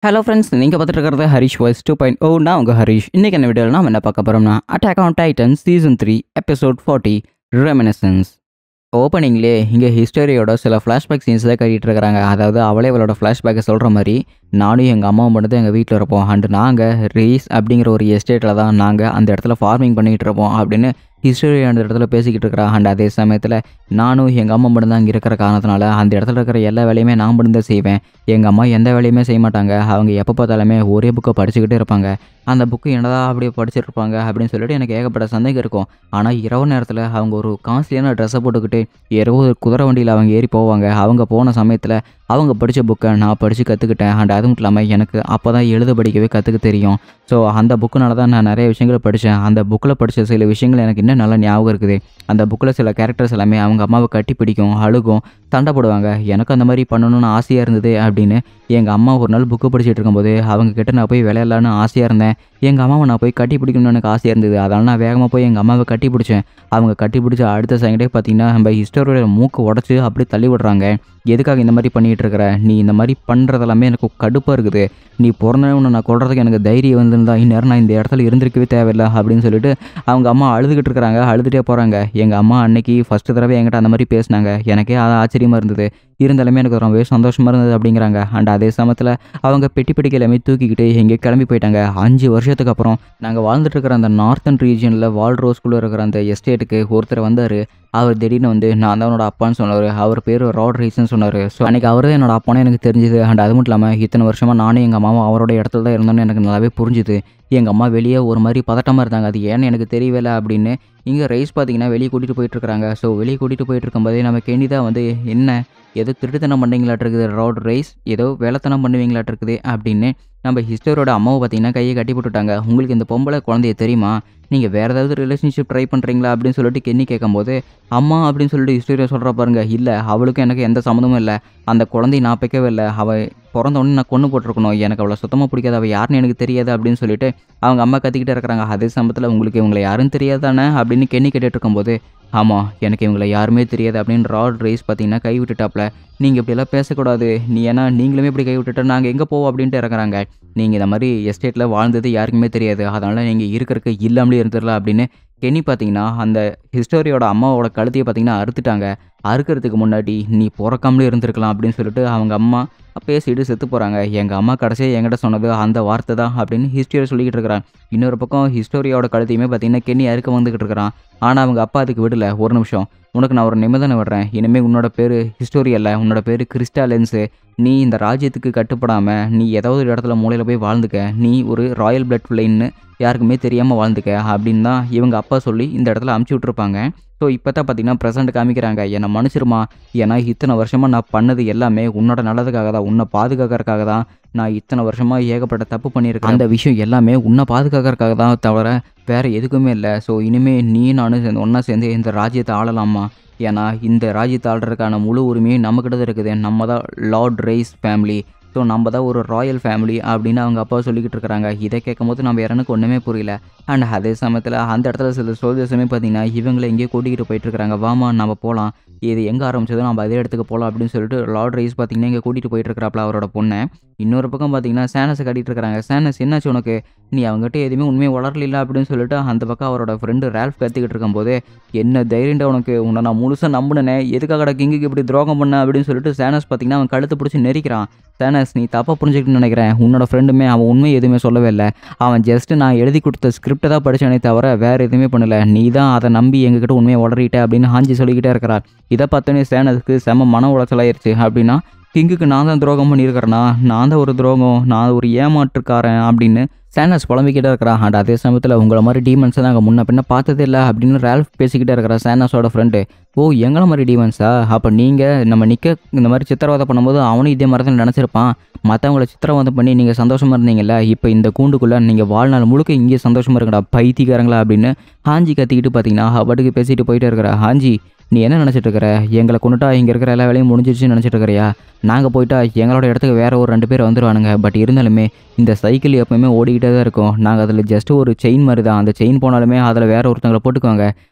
hello friends நீங்கள் பார்த்துட்டு இருக்கிறது Harish voice two point O நான் உங்கள் ஹரிஷ் இன்றைக்கி என்ன வீடியோவில் நம்ம என்ன பார்க்க போகிறோம்னா Attack on Titan season three episode forty reminiscences ஓப்பனிங்லேயே இங்கே ஹிஸ்டரியோட சில ஃப்ளாஷ்பேக் சீன்ஸ் தான் கட்டிகிட்டு இருக்கிறாங்க அதாவது அவளே அவளோட ஃப்ளாஷ்பேக்கை சொல்கிற மாதிரி நானும் எங்கள் அம்மாவும் மட்டும் எங்கள் வீட்டில் இருப்போம் அண்டு நாங்கள் ரீஸ் அப்படிங்கிற ஒரு எஸ்டேட்டில் தான் நாங்கள் அந்த இடத்துல ஃபார்மிங் பண்ணிகிட்டு இருப்போம் அப்படின்னு ஹிஸ்டரி அந்த இடத்துல பேசிக்கிட்டு இருக்கிறா அண்ட் அதே சமயத்தில் நானும் எங்கள் அம்மா மட்டும் தான் இங்கே இருக்கிற காரணத்தினால அந்த இடத்துல இருக்கிற எல்லா வேலையுமே நான் மட்டும் தான் செய்வேன் எங்கள் அம்மா எந்த வேலையுமே செய்ய மாட்டாங்க அவங்க எப்போ பார்த்தாலுமே ஒரே புக்கை படிச்சுக்கிட்டே இருப்பாங்க அந்த புக்கு என்னடா அப்படியே படிச்சுட்டு இருப்பாங்க அப்படின்னு சொல்லிட்டு எனக்கு ஏகப்பட்ட சந்தேகம் இருக்கும் ஆனால் இரவு நேரத்தில் அவங்க ஒரு காஸ்ட்லியான ட்ரெஸ்ஸை போட்டுக்கிட்டு இரவு ஒரு குதிரை வண்டியில் அவங்க ஏறி போவாங்க அவங்க போன சமயத்தில் அவங்க படித்த புக்கை நான் படித்து கற்றுக்கிட்டேன் அண்ட் அதுவும் இல்லாமல் எனக்கு அப்போ தான் எழுத படிக்கவே கற்றுக்க தெரியும் ஸோ அந்த புக்குனால தான் நான் நிறைய விஷயங்களை படித்தேன் அந்த புக்கில் படித்த சில விஷயங்கள் எனக்கு இன்னும் நல்லா ஞாபகம் இருக்குது அந்த புக்கில் சில கேரக்டர்ஸ் எல்லாமே அவங்க அம்மாவை கட்டி பிடிக்கும் அழுகும் சண்டை போடுவாங்க எனக்கு அந்த மாதிரி பண்ணணும்னு ஆசையாக இருந்தது அப்படின்னு எங்கள் அம்மா ஒரு நாள் புக்கு படிச்சுட்டு இருக்கும்போது அவங்க கிட்ட நான் போய் விளையாடலான்னு ஆசையாக இருந்தேன் எங்கள் அம்மாவை நான் போய் கட்டி பிடிக்கணும்னு எனக்கு ஆசையாக இருந்தது அதனால் நான் வேகமாக போய் எங்கள் அம்மாவை கட்டி பிடிச்சேன் அவங்க கட்டி பிடிச்ச அடுத்த செகண்டே பார்த்தீங்கன்னா நம்ம ஹிஸ்டரியோட மூக்கு உடச்சி அப்படியே தள்ளி விடுறாங்க எதுக்காக இந்த மாதிரி பண்ணிகிட்டு இருக்கிற நீ இந்த மாதிரி பண்ணுறதெல்லாமே எனக்கு கடுப்பாக இருக்குது நீ பிறந்தவனை நான் கொள்றதுக்கு எனக்கு தைரியம் வந்திருந்தா இந்நேரம் நான் இந்த இடத்துல இருந்திருக்கவே தேவையில்லை அப்படின்னு சொல்லிட்டு அவங்க அம்மா அழுதுகிட்டு இருக்கிறாங்க அழுதுகிட்டே போகிறாங்க எங்கள் அம்மா அன்னைக்கு ஃபஸ்ட்டு தடவை என்கிட்ட அந்த மாதிரி பேசினாங்க எனக்கே அது ஆச்சரியமாக இருந்தது இருந்தாலுமே எனக்கு ரொம்பவே சந்தோஷமாக இருந்தது அப்படிங்கிறாங்க அண்ட் அதே சமயத்தில் அவங்க பெட்டி பெட்டிக்கு எல்லாமே தூக்கிக்கிட்டு எங்கே கிளம்பி போயிட்டாங்க அஞ்சு வருஷத்துக்கு அப்புறம் நாங்கள் வாழ்ந்துட்டு இருக்கிற அந்த நார்த்தன் ரீஜனில் வால் ரோஸ்குள்ளே இருக்கிற அந்த எஸ்டேட்டுக்கு ஒருத்தர் வந்தார் அவர் திடீர்னு வந்து நான் தான் என்னோட அப்பான்னு சொன்னார் அவர் பேர் ராட் ரீசன் சொன்னார் ஸோ அன்றைக்கி அவர் தான் என்னோட அப்பானே எனக்கு தெரிஞ்சுது அண்ட் அது மட்டும் இல்லாமல் இத்தனை வருஷமாக நானும் எங்கள் அம்மாவும் அவரோட இடத்துல தான் இருந்தோன்னு எனக்கு நல்லாவே புரிஞ்சுது எங்கள் அம்மா வெளியே ஒரு மாதிரி பதட்டமாக இருந்தாங்க அது ஏன்னு எனக்கு தெரியவில்லை அப்படின்னு இங்கே ரைஸ் பார்த்தீங்கன்னா வெளியே கூட்டிகிட்டு போயிட்டுருக்காங்க ஸோ வெளியே கூட்டிகிட்டு போயிட்டு இருக்கும்போதே நம்ம கேண்டி தான் வந்து என்ன ஏதோ திருட்டுத்தனம் பண்ணுவீங்களாட்டு இருக்குது ரோட் ரைஸ் ஏதோ வேலைத்தனம் பண்ணுவீங்களாட்டு இருக்குது அப்படின்னு நம்ம ஹிஸ்டரோட அம்மாவை பார்த்தீங்கன்னா கையை கட்டி போட்டுட்டாங்க உங்களுக்கு இந்த பொம்பளை குழந்தைய தெரியுமா நீங்கள் வேறு ஏதாவது ரிலேஷன்ஷிப் ட்ரை பண்ணுறீங்களா அப்படின்னு சொல்லிட்டு கென்னி கேட்கும்போது அம்மா அப்படின்னு சொல்லிட்டு ஹிஸ்டரியை சொல்கிற பாருங்க இல்லை அவளுக்கும் எனக்கு எந்த சம்மந்தமும் இல்லை அந்த குழந்தைய நான் வைக்கவே இல்லை அவள் பிறந்த உடனே நான் கொண்டு போட்டிருக்கணும் எனக்கு அவளை சுத்தமாக பிடிக்காது அவள் யாருன்னு எனக்கு தெரியாது அப்படின்னு சொல்லிட்டு அவங்க அம்மா கத்திக்கிட்டே இருக்கிறாங்க அதே சமயத்தில் உங்களுக்கு இவங்களை யாரும் தெரியாதானே அப்படின்னு கென்னி கேட்டுட்டு இருக்கும்போது ஆமாம் எனக்கு இவங்களை யாருமே தெரியாது அப்படின்னு ராட் ரேஸ் பார்த்தீங்கன்னா கை விட்டுட்டாப்ல நீங்கள் இப்படியெல்லாம் பேசக்கூடாது நீ ஏன்னா நீங்களுமே இப்படி கை விட்டுட்டு நாங்கள் எங்கே போவோம் அப்படின்ட்டு இறக்குறாங்க நீங்கள் இந்த மாதிரி எஸ்டேட்டில் வாழ்ந்தது யாருக்குமே தெரியாது அதனால் நீங்கள் இருக்கிறதுக்கு இல்லாமலே இருந்துடலாம் அப்படின்னு கென்னி பார்த்தீங்கன்னா அந்த ஹிஸ்டோரியோட அம்மாவோட கழுத்தையை பார்த்தீங்கன்னா அறுத்துட்டாங்க அறுக்கிறதுக்கு முன்னாடி நீ பிறக்காமலே இருந்திருக்கலாம் அப்படின்னு சொல்லிட்டு அவங்க அம்மா பேசிட்டு செத்து போகிறாங்க எங்கள் அம்மா கடைசியாக என்கிட்ட சொன்னது அந்த வார்த்தை தான் அப்படின்னு ஹிஸ்டரியை சொல்லிக்கிட்டு இருக்கிறான் இன்னொரு பக்கம் ஹிஸ்டோரியோட கழுத்தையுமே பார்த்தீங்கன்னா கென்னி அறுக்க வந்துக்கிட்டு இருக்கிறான் ஆனால் அவங்க அப்பா அதுக்கு விடல ஒரு நிமிஷம் உனக்கு நான் ஒரு நிபந்தனை விடுறேன் இனிமேல் உன்னோட பேர் ஹிஸ்டோரி அல்ல உன்னோட பேர் கிறிஸ்டா லென்ஸு நீ இந்த ராஜ்யத்துக்கு கட்டுப்படாமல் நீ ஏதாவது ஒரு இடத்துல மூலையில் போய் வாழ்ந்துக்க நீ ஒரு ராயல் பிளட் ஃப்ளைன்னு யாருக்குமே தெரியாமல் வாழ்ந்துக்க அப்படின்னு தான் இவங்க அப்பா சொல்லி இந்த இடத்துல அமுச்சு விட்ருப்பாங்க ஸோ இப்போ தான் பார்த்தீங்கன்னா ப்ரெசென்ட் காமிக்கிறாங்க என்னை மன்னிச்சிருமா ஏன்னா இத்தனை வருஷமாக நான் பண்ணது எல்லாமே உன்னோட நல்லதுக்காக தான் உன்னை பாதுகாக்கிறதுக்காக தான் நான் இத்தனை வருஷமாக ஏகப்பட்ட தப்பு பண்ணியிருக்கேன் அந்த விஷயம் எல்லாமே உன்னை பாதுகாக்கிறதுக்காக தான் தவிர வேறு எதுக்குமே இல்லை ஸோ இனிமேல் நீ நானும் சேர்ந்து ஒன்றா சேர்ந்து இந்த ராஜ்யத்தை ஆளலாமா ஏன்னா இந்த ராஜ்யத்தை ஆள்றதுக்கான முழு உரிமையும் நம்மக்கிட்ட தான் இருக்குது நம்ம தான் லார்ட் ரைஸ் ஃபேமிலி ஸோ நம்ம தான் ஒரு ராயல் ஃபேமிலி அப்படின்னு அவங்க அப்பா சொல்லிக்கிட்டு இருக்கிறாங்க இதை கேட்கும் போது நம்ம யாருனுக்கு ஒன்றுமே புரியல அண்ட் அதே சமயத்தில் அந்த இடத்துல சில சோல்ஜர்ஸுமே பார்த்தீங்கன்னா இவங்களை எங்கேயோ கூட்டிகிட்டு போயிட்டுருக்காங்க வாமா நம்ம போகலாம் இது எங்கே ஆரம்பிச்சதோ நம்ம அதே இடத்துக்கு போகலாம் அப்படின்னு சொல்லிட்டு லார்ட் ரைஸ் பார்த்தீங்கன்னா இங்கே கூட்டிகிட்டு போயிட்டுருக்கிறாப்ல அவரோட பொண்ணை இன்னொரு பக்கம் பார்த்தீங்கன்னா சேனஸை கட்டிட்டு இருக்கிறாங்க சேனஸ் என்னாச்சு உனக்கு நீ அவங்ககிட்ட எதுவுமே உண்மையை வளரல அப்படின்னு சொல்லிட்டு அந்த பக்கம் அவரோட ஃப்ரெண்டு ரேல்ஃப் கற்றுக்கிட்டு இருக்கும்போது என்ன தைரியண்டா உனக்கு உன்னை நான் முழுசாக நம்பினேன் எதுக்காக கிங்குக்கு இப்படி துரோகம் பண்ண அப்படின்னு சொல்லிட்டு சேனஸ் பார்த்தீங்கன்னா அவன் கழுத்து பிடிச்சி நெரிக்கிறான் சேனஸ் நீ தப்பாக புரிஞ்சுக்கிட்டு நினைக்கிறேன் உன்னோட ஃப்ரெண்டுமே அவன் உண்மை எதுவுமே சொல்லவே இல்லை அவன் ஜஸ்ட் நான் எழுதி கொடுத்த ஸ்கிரிப்டை தான் படித்தானே தவிர வேறு எதுவுமே பண்ணல நீ தான் அதை நம்பி எங்ககிட்ட உண்மையை உளறிட்ட அப்படின்னு ஹாஞ்சி சொல்லிக்கிட்டே இருக்கிறார் இதை பார்த்தோன்னே சேனஸுக்கு செம மன உளைச்சலாயிருச்சு அப்படின்னா கிங்குக்கு நான் தான் துரோகம் பண்ணியிருக்கிறேன்னா நான் தான் ஒரு துரோகம் நான் ஒரு ஏமாற்றுக்காரன் அப்படின்னு சேனஸ் புலம்பிக்கிட்டே இருக்கிறா அண்ட் அதே சமயத்தில் உங்களை மாதிரி டீமன்ஸை நாங்கள் முன்ன பின்ன பார்த்ததே இல்லை அப்படின்னு ரேல்ஃப் பேசிக்கிட்டே இருக்கிறா சேனஸோட ஃப்ரெண்டு ஓ எங்களை மாதிரி டீமன்ஸா அப்போ நீங்கள் நம்ம நிற்க இந்த மாதிரி சித்திரவதை பண்ணும்போது அவனும் இதே மாதிரி தான் நினச்சிருப்பான் மற்றவங்கள சித்திரவதை பண்ணி நீங்கள் சந்தோஷமாக இருந்தீங்கல்ல இப்போ இந்த கூண்டுக்குள்ளே நீங்கள் வாழ்நாள் முழுக்க இங்கே சந்தோஷமாக இருக்கடா பைத்தியக்காரங்களா அப்படின்னு ஹாஞ்சி கத்திக்கிட்டு பார்த்தீங்கன்னா அவட்டுக்கு பேசிட்டு போயிட்டே இருக்கிற ஹாஞ்சி நீ என்ன நினச்சிட்டு இருக்கிற எங்களை கொண்டுட்டா இங்கே இருக்கிற எல்லா வேலையும் முடிஞ்சிருச்சுன்னு நினச்சிட்டு இருக்கிறியா நாங்கள் போயிட்டா எங்களோட இடத்துக்கு வேறு ஒரு ரெண்டு பேர் வந்துடுவானுங்க பட் இருந்தாலுமே இந்த சைக்கிள் எப்பவுமே ஓடிக்கிட்டே தான் இருக்கும் நாங்கள் அதில் ஜஸ்ட் ஒரு செயின் மாதிரி தான் அந்த செயின் போனாலுமே அதில் வேற ஒருத்தவங்களை போட்டுக்குவாங்க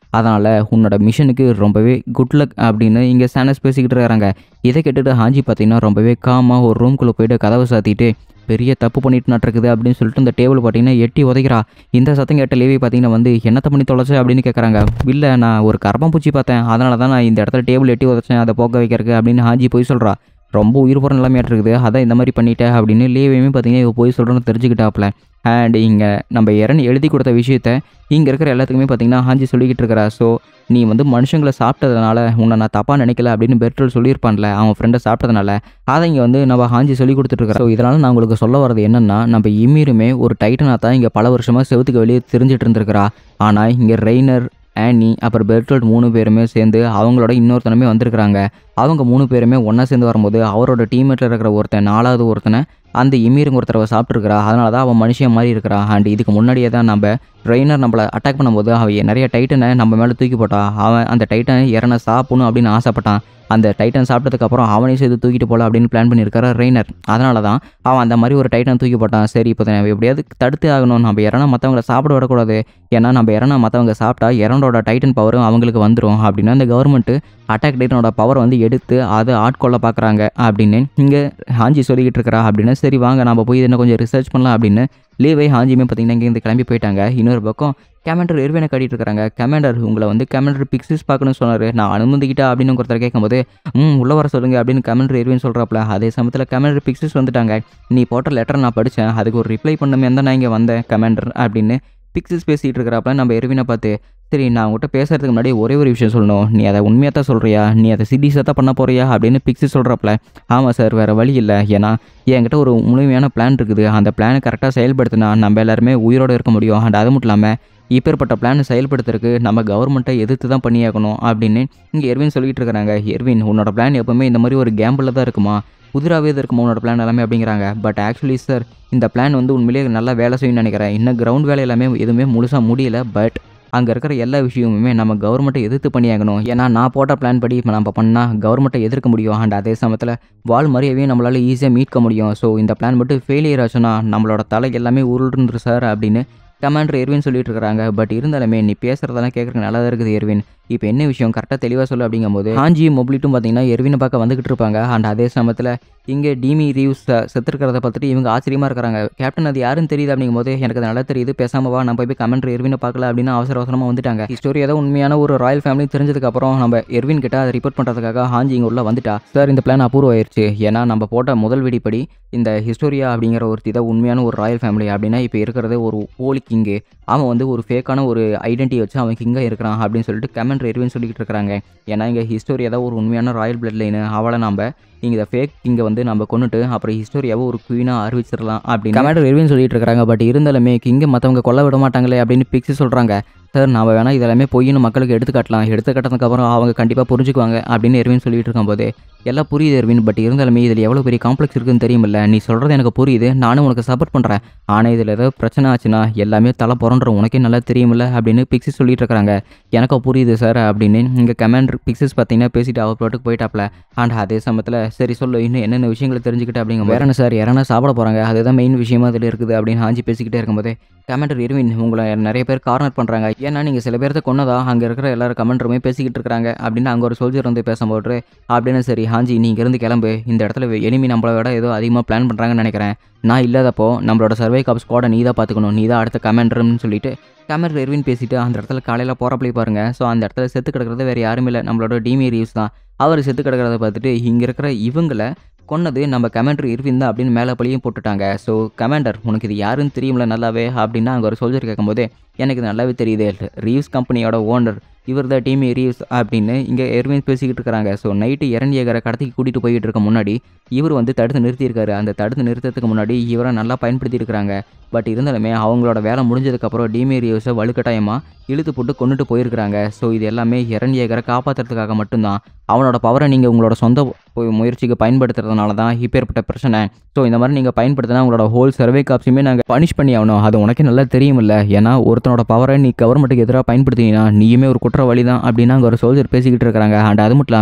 அதனால் உன்னோட மிஷனுக்கு ரொம்பவே குட் லக் அப்படின்னு இங்கே சானஸ் பேசிக்கிட்டு இருக்காங்க இதை கேட்டுட்டு ஹாஞ்சி பார்த்தீங்கன்னா ரொம்பவே காமாக ஒரு ரூம்குள்ளே போயிட்டு கதவை சாத்திட்டு பெரிய தப்பு பண்ணிட்டு நட்டுருக்குது அப்படின்னு சொல்லிட்டு இந்த டேபிள் பார்த்தீங்கன்னா எட்டி உதைக்கிறா இந்த சத்தம் கேட்ட லேவி பார்த்தீங்கன்னா வந்து என்னத்தை பண்ணி தொலைச்ச அப்படின்னு கேட்குறாங்க இல்லை நான் ஒரு கரப்பாம்பூச்சி பார்த்தேன் அதனால தான் நான் இந்த இடத்துல டேபிள் எட்டி உதைச்சேன் அதை போக்க வைக்கிறதுக்கு அப்படின்னு ஹாஜி போய் சொல்கிறா ரொம்ப உயிர் போகிற நிலைமையாட்டு இருக்குது அதான் இந்த மாதிரி பண்ணிட்டேன் அப்படின்னு லேவியுமே பார்த்தீங்கன்னா இவ போய் சொல்கிறேன்னு தெரிஞ்சுக்கிட்டாப்புல அண்ட் இங்கே நம்ம இறன் எழுதி கொடுத்த விஷயத்த இங்கே இருக்கிற எல்லாத்துக்குமே பார்த்தீங்கன்னா ஹாஞ்சி சொல்லிக்கிட்டு இருக்கிறா ஸோ நீ வந்து மனுஷங்களை சாப்பிட்டதுனால உன்னை நான் தப்பாக நினைக்கல அப்படின்னு பெட்ரோல் சொல்லியிருப்பான்ல அவன் ஃப்ரெண்டை சாப்பிட்டதுனால அதை இங்கே வந்து நம்ம ஹாஞ்சி சொல்லி கொடுத்துட்ருக்கோம் ஸோ இதனால் நான் உங்களுக்கு சொல்ல வரது என்னென்னா நம்ம இம்மீருமே ஒரு டைட்டனாக தான் இங்கே பல வருஷமாக செவத்துக்கு வெளியே தெரிஞ்சிட்டு இருந்திருக்கிறா ஆனால் இங்கே ரெய்னர் ஆனி அப்புறம் பெர்டோல்ட் மூணு பேருமே சேர்ந்து அவங்களோட இன்னொருத்தனமே வந்திருக்கிறாங்க அவங்க மூணு பேருமே ஒன்றா சேர்ந்து வரும்போது அவரோட டீம்மேட்டில் இருக்கிற ஒருத்தன் நாலாவது ஒருத்தனை அந்த இமீருங்க ஒருத்தரவை சாப்பிட்ருக்கிறா அதனால தான் அவன் மனுஷன் மாதிரி இருக்கிறா அண்ட் இதுக்கு முன்னாடியே தான் நம்ம ட்ரெயினர் நம்மளை அட்டாக் பண்ணும்போது அவன் நிறைய டைட்டனை நம்ம மேலே தூக்கி போட்டான் அவன் அந்த டைட்டனை இறனை சாப்பிடணும் அப்படின்னு ஆசைப்பட்டான் அந்த டைட்டன் சாப்பிட்டதுக்கப்புறம் அவனையும் சேர்த்து தூக்கிட்டு போகலாம் அப்படின்னு பிளான் பண்ணியிருக்காரு ரெய்னர் அதனால தான் அவன் அந்த மாதிரி ஒரு டைட்டன் தூக்கி போட்டான் சரி இப்போ நம்ம எப்படியாவது தடுத்து ஆகணும் நம்ம இறனா மற்றவங்கள சாப்பிட விடக்கூடாது ஏன்னா நம்ம இறனா மற்றவங்க சாப்பிட்டா இறனோட டைட்டன் பவரும் அவங்களுக்கு வந்துடும் அப்படின்னா இந்த கவர்மெண்ட்டு அட்டாக் டைட்டனோட பவர் வந்து எடுத்து அதை ஆட்கொள்ள பார்க்குறாங்க அப்படின்னு இங்கே ஹாஞ்சி சொல்லிக்கிட்டு இருக்கிறா அப்படின்னு சரி வாங்க நம்ம போய் இன்னும் கொஞ்சம் ரிசர்ச் பண்ணலாம் அப்படின்னு லீவை ஹாஞ்சியுமே பார்த்தீங்கன்னா இங்கேருந்து கிளம்பி போயிட்டாங்க இன்னொரு பக்கம் கமாண்டர் எர்வினை கட்டிட்டு இருக்காங்க கமாண்டர் உங்களை வந்து கமாண்டர் பிக்ஸஸ் பார்க்கணும்னு சொன்னார் நான் அனுமதிக்கிட்டா அப்படின்னு ஒருத்தர் கேட்கும்போது ம் உள்ள வர சொல்லுங்க அப்படின்னு கமாண்டர் எர்வின் சொல்கிறாப்புல அதே சமயத்தில் கமாண்டர் பிக்ஸஸ் வந்துட்டாங்க நீ போட்ட லெட்டர் நான் படித்தேன் அதுக்கு ஒரு ரிப்ளை பண்ணுமே தான் நான் இங்கே வந்தேன் கமாண்டர் அப்படின்னு பிக்ஸஸ் பேசிகிட்டு இருக்கிறாப்புல நம்ம எர்வினை பார்த்து சரி நான் உங்கள்கிட்ட பேசுறதுக்கு முன்னாடி ஒரே ஒரு விஷயம் சொல்லணும் நீ அதை உண்மையாக தான் சொல்கிறியா நீ அதை சிடிஸாக தான் பண்ண போறியா அப்படின்னு பிக்ஸி சொல்கிறப்பல ஆமாம் சார் வேறு வழி இல்லை ஏன்னா என்கிட்ட ஒரு முழுமையான பிளான் இருக்குது அந்த பிளானை கரெக்டாக செயல்படுத்தினா நம்ம எல்லாருமே உயிரோடு இருக்க முடியும் அண்ட் அது மட்டும் இல்லாமல் இப்பேற்பட்ட பிளான் செயல்படுத்துறதுக்கு நம்ம கவர்மெண்ட்டை எதிர்த்து தான் பண்ணியாகணும் அப்படின்னு இங்கே எர்வின் சொல்லிட்டு இருக்கிறாங்க எர்வின் உன்னோட பிளான் எப்பவுமே இந்த மாதிரி ஒரு கேம்பில் தான் இருக்குமா புதிராகவே தான் இருக்குமா உன்னோட பிளான் எல்லாமே அப்படிங்கிறாங்க பட் ஆக்சுவலி சார் இந்த பிளான் வந்து உண்மையிலேயே நல்லா வேலை செய்யும்னு நினைக்கிறேன் இன்னும் கிரவுண்ட் வேலை எல்லாமே எதுவுமே முழுசாக முடியல பட் அங்கே இருக்கிற எல்லா விஷயமுமே நம்ம கவர்மெண்ட்டை எதிர்த்து பண்ணியாகணும் ஏன்னா நான் போட்ட பிளான் படி இப்போ நம்ம பண்ணால் கவர்மெண்ட்டை எதிர்க்க முடியும் அண்ட் அதே சமயத்தில் வால் மாதிரியாவே நம்மளால் ஈஸியாக மீட்க முடியும் ஸோ இந்த பிளான் மட்டும் ஃபெயிலியர் ஆச்சுன்னா நம்மளோட தலை எல்லாமே உருள்ன்று சார் அப்படின்னு கமாண்டர் எர்வின் சொல்லிட்டு இருக்காங்க பட் இருந்தாலுமே நீ பேசுறதெல்லாம் கேட்குறதுக்கு நல்லா தான் இருக்குது எர்வின் இப்போ என்ன விஷயம் கரெக்டாக தெளிவாக சொல்லு அப்படிங்கும்போது ஹாஞ்சி மொபிலிட்டும் பார்த்தீங்கன்னா எர்வினை பார்க்க வந்துகிட்டு இருப்பாங்க அண்ட் அதே சமயத்தில் இங்கே டிமி ரீவ்ஸ் செத்துருக்கிறத பார்த்துட்டு இவங்க ஆச்சரியமாக இருக்கிறாங்க கேப்டன் அது யாருன்னு தெரியுது அப்படிங்கும்போது எனக்கு அது நல்லா தெரியுது பேசாம வா நம்ம போய் கமெண்ட் எர்வினை பார்க்கல அப்படின்னு அவசர அவசரமாக வந்துட்டாங்க ஹிஸ்டோரி ஏதோ உண்மையான ஒரு ராயல் ஃபேமிலி தெரிஞ்சதுக்கப்புறம் நம்ம எர்வின் கிட்ட அதை ரிப்போர்ட் பண்ணுறதுக்காக ஹாஞ்சி இங்கே உள்ள வந்துட்டா சார் இந்த பிளான் அப்ரூவ் ஆயிருச்சு ஏன்னா நம்ம போட்ட முதல் வெடிப்படி இந்த ஹிஸ்டோரியா அப்படிங்கிற ஒருத்தி தான் உண்மையான ஒரு ராயல் ஃபேமிலி அப்படின்னா இப்போ இருக்கிறது ஒரு போலி கிங்கு அவன் வந்து ஒரு ஃபேக்கான ஒரு ஐடென்டிட்டி வச்சு அவன் கிங்காக இருக்கிறான் அப்படின்னு சொல்லிட்டு கமெண்ட் எர்வின் சொல்லிக்கிட்டு இருக்கிறாங்க ஏன்னா இங்கே ஹிஸ்டோரி ஏதாவது ஒரு உண்மையான ராயல் பிளட் லைனு அவளை நம்ம இங்கே இந்த ஃபேக் கிங்கை வந்து நம்ம கொண்டுட்டு அப்புறம் ஹிஸ்டோரியாவை ஒரு குயினாக அறிவிச்சிடலாம் அப்படின்னு கமாண்டர் எர்வின் சொல்லிட்டு இருக்காங்க பட் இருந்தாலுமே கிங்கை மற்றவங்க கொல்ல விட மாட்டாங்களே அப்படின்னு பிக்ஸி சொல்கிறாங்க சார் நாம் வேணால் இதெல்லாமே பொய்னு மக்களுக்கு எடுத்துக்காட்டலாம் எடுத்துக்காட்டினதுக்கப்புறம் அவங்க கண்டிப்பாக புரிஞ்சுக்குவாங்க அப்படின்னு எர்வின் சொல்லிட்டு இருக்கும்போது எல்லாம் புரியுது எர்வின் பட் இருந்தாலுமே இதில் எவ்வளோ பெரிய காம்ப்ளெக்ஸ் இருக்குன்னு தெரியுமில்ல நீ சொல்கிறது எனக்கு புரியுது நானும் உனக்கு சப்போர்ட் பண்ணுறேன் ஆனால் இதில் ஏதாவது பிரச்சனை ஆச்சுன்னா எல்லாமே தலை புறன்ற உனக்கே நல்லா தெரியுமில்ல அப்படின்னு பிக்ஸி சொல்லிட்டு இருக்காங்க எனக்கு புரியுது சார் அப்படின்னு இங்கே கமாண்டர் பிக்ஸஸ் பார்த்தீங்கன்னா பேசிட்டு அவர் பாட்டுக்கு போயிட்டாப்ல அண்ட் அதே சமயத்தில் சரி சொல்லு இன்னும் என்னென்ன விஷயங்களை தெரிஞ்சுக்கிட்டு அப்படிங்க வேற என்ன சார் யாரனா சாப்பிட போகிறாங்க அதுதான் மெயின் விஷயமா அதில் இருக்குது அப்படின்னு ஆஞ்சி பேசிக்கிட்டே இருக்கும்போது கமெண்டர் இருவின் உங்களை நிறைய பேர் கார்னர் பண்ணுறாங்க ஏன்னா நீங்கள் சில பேர்த்த கொன்னதா அங்கே இருக்கிற எல்லாரும் கமெண்டருமே பேசிக்கிட்டு இருக்கிறாங்க அப்படின்னு அங்கே ஒரு சோல்ஜர் வந்து பேசும்போது அப்படின்னு சரி ஹாஞ்சி நீ இங்கேருந்து கிளம்பு இந்த இடத்துல எனிமி நம்மளை விட ஏதோ அதிகமாக பிளான் பண்ணுறாங்கன்னு நினைக்கிறேன் நான் இல்லாதப்போ நம்மளோட சர்வை காப் ஸ்குவாடை நீ தான் பார்த்துக்கணும் நீ தான் அடுத்த கமெண்டர்னு சொல்லிட்டு கேமரா எர்வின் பேசிட்டு அந்த இடத்துல காலையில் போகிறப்பளே பாருங்க ஸோ அந்த இடத்துல செத்து கிடக்கிறது வேறு யாரும் இல்லை நம்மளோட டிமி ரீவ்ஸ் தான் அவர் செத்து கிடக்கிறத பார்த்துட்டு இங்கே இருக்கிற இவங்களை கொன்னது நம்ம கமாண்டர் இருவின் தான் அப்படின்னு மேலே பழியும் போட்டுட்டாங்க ஸோ கமாண்டர் உனக்கு இது யாருன்னு தெரியும்ல நல்லாவே அப்படின்னா அங்கே ஒரு சோல்ஜர் கேட்கும்போது எனக்கு இது நல்லாவே தெரியுது ரீவ்ஸ் கம்பெனியோட ஓனர் இவர் தான் டீம் ரீவ்ஸ் அப்படின்னு இங்கே எர்வின் பேசிக்கிட்டு இருக்கிறாங்க ஸோ நைட்டு இரண் ஏகரை கடத்திக்கு கூட்டிகிட்டு போயிட்டு இருக்க முன்னாடி இவர் வந்து தடுத்து நிறுத்தியிருக்காரு அந்த தடுத்து நிறுத்தத்துக்கு முன்னாடி இவரை நல்லா பயன்படுத்தி இருக்கிறாங்க பட் இருந்தாலுமே அவங்களோட வேலை முடிஞ்சதுக்கப்புறம் டிமி ரீவ்ஸை வலுக்கட்டாயமாக இழுத்து போட்டு கொண்டுட்டு போயிருக்கிறாங்க ஸோ இது எல்லாமே இரண் ஏகரை காப்பாற்றுறதுக்காக மட்டும்தான் அவனோட பவரை நீங்கள் உங்களோட சொந்த பு- முயற்சிக்கு பயன்படுத்துறதுனால தான் இப்பேற்பட்ட பிரச்சனை ஸோ இந்த மாதிரி நீங்கள் பயன்படுத்தினா உங்களோட ஹோல் சர்வே காப்ஸுமே நாங்கள் பனிஷ் பண்ணி ஆகணும் அது உனக்கே நல்லா தெரியுமில்ல ஏன்னா ஒருத்தனோட பவரை நீ கவர்மெண்ட்டுக்கு எதிராக பயன்படுத்தினா நீயுமே ஒரு குற்றவாளி தான் அப்படின்னு அங்கே ஒரு சோல்ஜர் பேசிக்கிட்டு இருக்கிறாங்க அண்ட் அது மட்டும் இல்லாமல்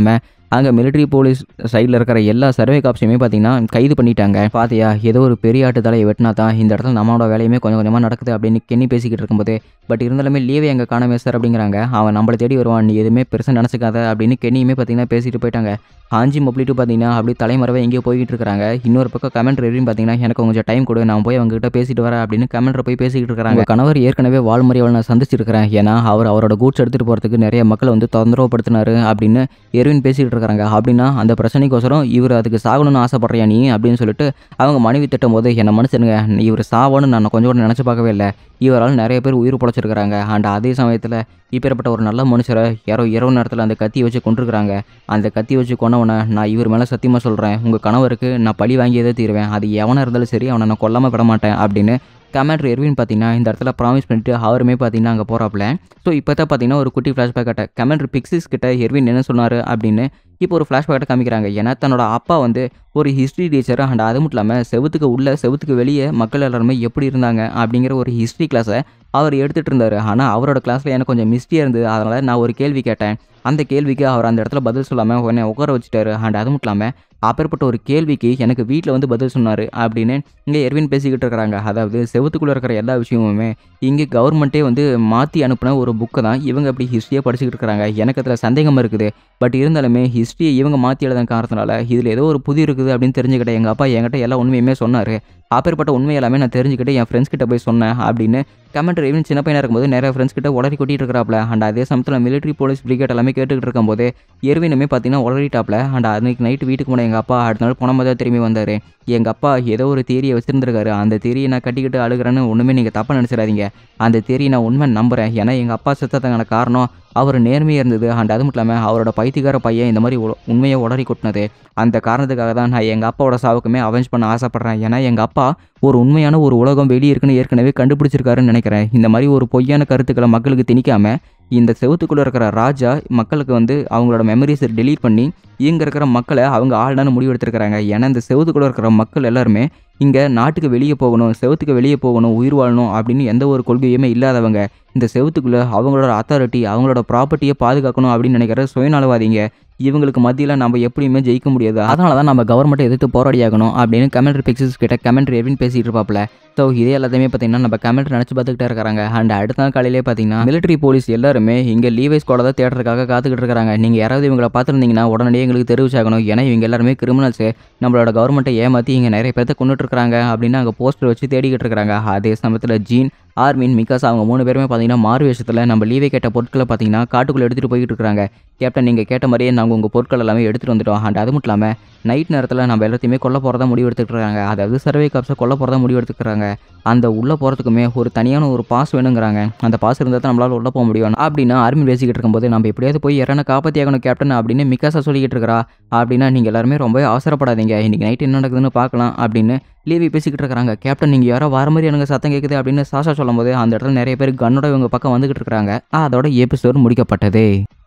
அங்கே மிலிட்ரி போலீஸ் சைடில் இருக்கிற எல்லா சர்வே காப்ஸையுமே பார்த்தீங்கன்னா கைது பண்ணிட்டாங்க பாத்தியா ஏதோ ஒரு பெரிய ஆட்டு தலையை வெட்டினா தான் இந்த இடத்துல நம்மளோட வேலையுமே கொஞ்சம் கொஞ்சமாக நடக்குது அப்படின்னு கெண்ணி பேசிக்கிட்டு இருக்கும்போது பட் இருந்தாலுமே லீவே எங்கே காணாமே சார் அப்படிங்கிறாங்க அவன் நம்மளை தேடி வருவான் நீ எதுவுமே பெருசாக நினச்சிக்காத அப்படின்னு கென்னியுமே பார்த்தீங்கன்னா பேசிட்டு போயிட்டாங்க ஹாஞ்சி மொப்ளிட்டு பார்த்தீங்கன்னா அப்படி தலைமறைவாக எங்கேயோ போய்கிட்டு இருக்காங்க இன்னொரு பக்கம் கமெண்ட் ரிவ்யூ பார்த்தீங்கன்னா எனக்கு கொஞ்சம் டைம் கொடு நான் போய் அவங்க கிட்ட பேசிட்டு வரேன் அப்படின்னு கமெண்ட்ல போய் பேசிக்கிட்டு இருக்காங்க கணவர் ஏற்கனவே வாழ்முறையால் நான் சந்திச்சிருக்கிறேன் ஏன்னா அவர் அவரோட கூட்ஸ் எடுத்துகிட்டு போகிறதுக்கு நிறைய மக்களை வந்து தொந்தரவுப்படுத்தினாரு அப்படின்னு எர்வின் பேசிக்கிட்டு இருக்காங்க அப்படின்னா அந்த பிரச்சனைக்கோசரம் இவர் அதுக்கு சாகணும்னு ஆசைப்படுறியா நீ அப்படின்னு சொல்லிட்டு அவங்க மனைவி திட்டும் போது என்னை மனுஷனுங்க இவர் சாவன்னு நான் கொஞ்சம் கூட நினச்சி பார்க்கவே இல்லை இவரால் நிறைய பேர் உயிர் பொழைச்சிருக்கிறாங்க அண்ட் அதே சமயத்தில் இப்பேற்பட்ட ஒரு நல்ல மனுஷரை யாரோ இரவு நேரத்தில் அந்த கத்தியை வச்சு கொண்டிருக்கிறாங்க அந்த கத்தி வச்சு கொண்டவனை நான் இவர் மேலே சத்தியமாக சொல்கிறேன் உங்கள் கணவருக்கு நான் பழி வாங்கியதே தீருவேன் அது எவனாக இருந்தாலும் சரி அவனை நான் கொல்லாமல் விட மாட்டேன் அப்படின்னு கமாண்டர் எர்வின் பார்த்தீங்கன்னா இந்த இடத்துல ப்ராமிஸ் பண்ணிட்டு அவருமே பார்த்தீங்கன்னா அங்கே போகிறாப்புல ஸோ இப்போ தான் பார்த்தீங்கன்னா ஒரு குட்டி ஃப்ளாஷ்பேக் கட்ட கமாண்டர் பிக்சிஸ் கிட்ட எர்வின் என்ன சொன்னார் அப்படின்னு இப்போ ஒரு ஃப்ளாஷ்பேக்கை காமிக்கிறாங்க ஏன்னா தன்னோட அப்பா வந்து ஒரு ஹிஸ்ட்ரி டீச்சர் அண்ட் அது மட்டும் இல்லாமல் செவுத்துக்கு உள்ள செவுத்துக்கு வெளியே மக்கள் எல்லாருமே எப்படி இருந்தாங்க அப்படிங்கிற ஒரு ஹிஸ்ட்ரி கிளாஸை அவர் எடுத்துகிட்டு இருந்தார் ஆனால் அவரோட கிளாஸில் எனக்கு கொஞ்சம் மிஸ்டியாக இருந்தது அதனால் நான் ஒரு கேள்வி கேட்டேன் அந்த கேள்விக்கு அவர் அந்த இடத்துல பதில் சொல்லாமல் உடனே உட்கார வச்சுட்டாரு அண்ட் அது மட்டும் இல்லாமல் அப்பேற்பட்ட ஒரு கேள்விக்கு எனக்கு வீட்டில் வந்து பதில் சொன்னார் அப்படின்னு இங்கே எர்வின் பேசிக்கிட்டு இருக்கிறாங்க அதாவது செவத்துக்குள்ளே இருக்கிற எல்லா விஷயமுமே இங்கே கவர்மெண்ட்டே வந்து மாற்றி அனுப்பின ஒரு புக்கை தான் இவங்க அப்படி ஹிஸ்ட்ரியை படிச்சுக்கிட்டு இருக்கிறாங்க எனக்கு அதில் சந்தேகம் இருக்குது பட் இருந்தாலுமே ஹிஸ்ட்ரியை இவங்க மாற்றி எழுதின காரணத்தினால இதில் ஏதோ ஒரு புதிர் இருக்குது அப்படின்னு தெரிஞ்சுக்கிட்டேன் எங்கள் அப்பா என்கிட்ட எல்லா உண்மையுமே சொன்னார் அப்பேற்பட்ட உண்மை எல்லாமே நான் தெரிஞ்சுக்கிட்டு என் ஃப்ரெண்ட்ஸ் கிட்ட போய் சொன்னேன் அப்படின்னு கமெண்ட் ஈவன் சின்ன பையனாக இருக்கும்போது நிறைய ஃப்ரெண்ட்ஸ் கிட்ட உளறி கொட்டிட்டு இருக்கிறாப்ல அண்ட் அதே சமயத்தில் மிலிட்ரி போலீஸ் பிரிகேட் எல்லாமே கேட்டுக்கிட்டு இருக்கும்போது எர்வினுமே பார்த்தீங்கன்னா உளறிட்டாப்ல அண்ட் அன்னைக்கு நைட்டு வீட்டுக்கு போன எங்கள் அப்பா அடுத்த நாள் போன மாதிரி தான் திரும்பி வந்தார் எங்கள் அப்பா ஏதோ ஒரு தேரியை வச்சுருந்துருக்காரு அந்த தேரியை நான் கட்டிக்கிட்டு அழுகிறேன்னு ஒன்றுமே நீங்கள் தப்பாக நினச்சிடாதீங்க அந்த தேரியை நான் உண்மை நம்புகிறேன் ஏன்னா எங்கள் அப்பா செத்ததுக்கான காரணம் அவர் நேர்மையாக இருந்தது அண்ட் அது மட்டும் இல்லாமல் அவரோட பைத்தியக்கார பையன் இந்த மாதிரி உ- உண்மையை உடறி கொட்டினது அந்த காரணத்துக்காக தான் நான் எங்கள் அப்பாவோட சாவுக்குமே அவெஞ்ச் பண்ண ஆசைப்பட்றேன் ஏன்னா எங்கள் அப்பா ஒரு உண்மையான ஒரு உலகம் வெளியே இருக்குன்னு ஏற்கனவே கண்டுபிடிச்சிருக்காருன்னு நினைக்கிறேன் இந்த மாதிரி ஒரு பொய்யான கருத்துக்களை மக்களுக்கு திணிக்காம இந்த செவத்துக்குள்ளே இருக்கிற ராஜா மக்களுக்கு வந்து அவங்களோட மெமரிஸை டெலீட் பண்ணி இங்கே இருக்கிற மக்களை அவங்க ஆள்தான முடிவு எடுத்திருக்கிறாங்க ஏன்னா இந்த செவத்துக்குள்ளே இருக்கிற மக்கள் எல்லாருமே இங்கே நாட்டுக்கு வெளியே போகணும் செவத்துக்கு வெளியே போகணும் உயிர் வாழணும் அப்படின்னு எந்த ஒரு கொள்கையுமே இல்லாதவங்க இந்த செவத்துக்குள்ளே அவங்களோட அத்தாரிட்டி அவங்களோட ப்ராப்பர்ட்டியை பாதுகாக்கணும் அப்படின்னு நினைக்கிற சுயநலவாதிங்க இவங்களுக்கு மத்தியில் நம்ம எப்படியுமே ஜெயிக்க முடியாது அதனால தான் நம்ம கவர்மெண்ட்டை எதிர்த்து போராடி ஆகணும் அப்படின்னு கமெண்ட்ரி பிக்சர்ஸ் கிட்ட கமெண்ட்ரி எவின் பேசிட்டு இருப்பாப்ல ஸோ இதே எல்லாத்தையுமே பார்த்தீங்கன்னா நம்ம கமெண்ட் நினச்சி பார்த்துக்கிட்டே இருக்காங்க அண்ட் அடுத்த நாள் காலையிலே பார்த்தீங்கன்னா மிலிட்ரி போலீஸ் எல்லாருமே இங்கே லீவை ஸ்குவாட தான் தேடுறதுக்காக காத்துக்கிட்டு இருக்காங்க நீங்கள் யாராவது இவங்களை பார்த்துருந்தீங்கன்னா உடனடியே எங்களுக்கு தெரிவிச்சாகணும் ஏன்னா இவங்க எல்லாருமே கிரிமினல்ஸ் நம்மளோட கவர்மெண்ட்டை ஏமாற்றி இங்கே நிறைய பேர்த்த கொண்டுட்டு இருக்காங்க அப்படின்னு அங்கே போஸ்டர் வச்சு தேடிக்கிட்டு இருக்காங்க அதே சமயத்தில் ஜீன் ஆர்மின் மிகாஸ் அவங்க மூணு பேருமே பார்த்தீங்கன்னா மாறு வேஷத்தில் நம்ம லீவை கேட்ட பொருட்களை பார்த்தீங்கன்னா காட்டுக்குள்ளே எடுத்துகிட்டு போய்கிட்டு இருக்காங்க கேப்டன் நீங்கள் கேட்ட மாதிரியே நாங்கள் உங்கள் பொருட்கள் எல்லாமே எடுத்துகிட்டு வந்துட்டோம் அண்ட் அது மட்டும் இல்லாமல் நைட் நேரத்தில் நம்ம எல்லாத்தையுமே கொல்ல போகிறதா முடிவு எடுத்துட்டு இருக்காங்க அதாவது சர்வே காப்ஸை கொல்ல போகிறதா முடிவு எடுத்துக்கிறாங்க அந்த உள்ளே போகிறதுக்குமே ஒரு தனியான ஒரு பாஸ் வேணுங்கிறாங்க அந்த பாஸ் இருந்தால் தான் நம்மளால் உள்ளே போக முடியும் அப்படின்னு ஆர்மி பேசிக்கிட்டு இருக்கும்போது நம்ம எப்படியாவது போய் யாரான காப்பாற்றி ஆகணும் கேப்டன் அப்படின்னு மிகாசா சொல்லிக்கிட்டு இருக்கிறா அப்படின்னா நீங்கள் எல்லாருமே ரொம்ப அவசரப்படாதீங்க இன்றைக்கி நைட் என்ன நடக்குதுன்னு பார்க்கலாம் அப்படின்னு லீவி பேசிக்கிட்டு இருக்காங்க கேப்டன் நீங்கள் யாரோ வர மாதிரி எனக்கு சத்தம் கேட்குது அப்படின்னு சாஷா சொல்லும்போது அந்த இடத்துல நிறைய பேர் கன்னோட இவங்க பக்கம் வந்துகிட்டு இருக்காங்க அதோட எபிசோட் முடிக்கப்பட்டது